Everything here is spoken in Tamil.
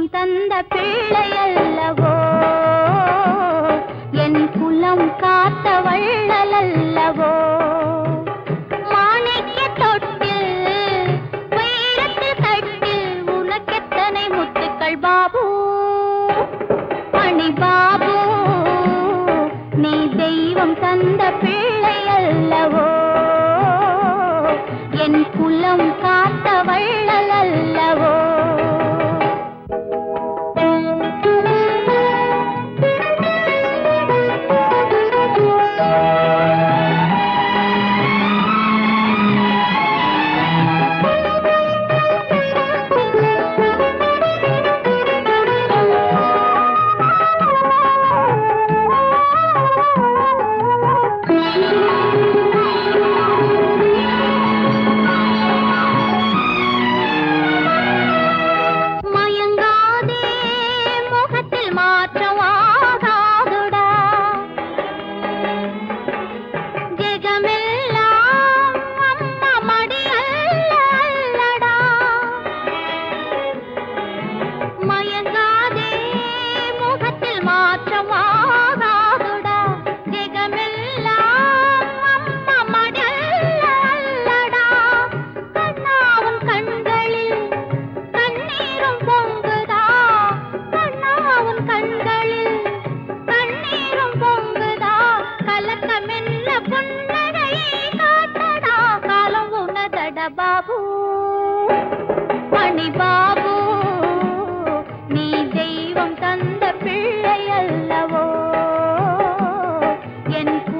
தந்த பிள்ளை அல்லவோ என் குலம் காத்த வள்ளல் அல்லவோ மாணிக்க தொட்டில் வைரத்து தட்டில் உனக்கெத்தனை முத்துக்கள் பாபு மணி பாபு நீ தெய்வம் தந்த பிள்ளை அல்லவோ என் குலம் காத்த வள்ளல் அல்லவோ மயங்காதே முகத்தில் மாற்றம் ஆகாதுடா ஜெகமெல்லாம் அம்மா மடி அல்ல அல்லடா மயங்காதே முகத்தில் மாற்றம் ஆகாதுடா ஜெகமெல்லாம் அம்மா மடி அல்ல அல்லடா கண்ணாவும் கண்களில் கண்ணீரும் பொங்குதா கண்ணாவும் கண்களில் கண்ணீரும் பொங்குதா கலக்கமென்ன புன்னகையை காட்டடா காலம் உனதட பாபு மணி பாபு நீ தெய்வம் தந்த பிள்ளை அல்லவோ என்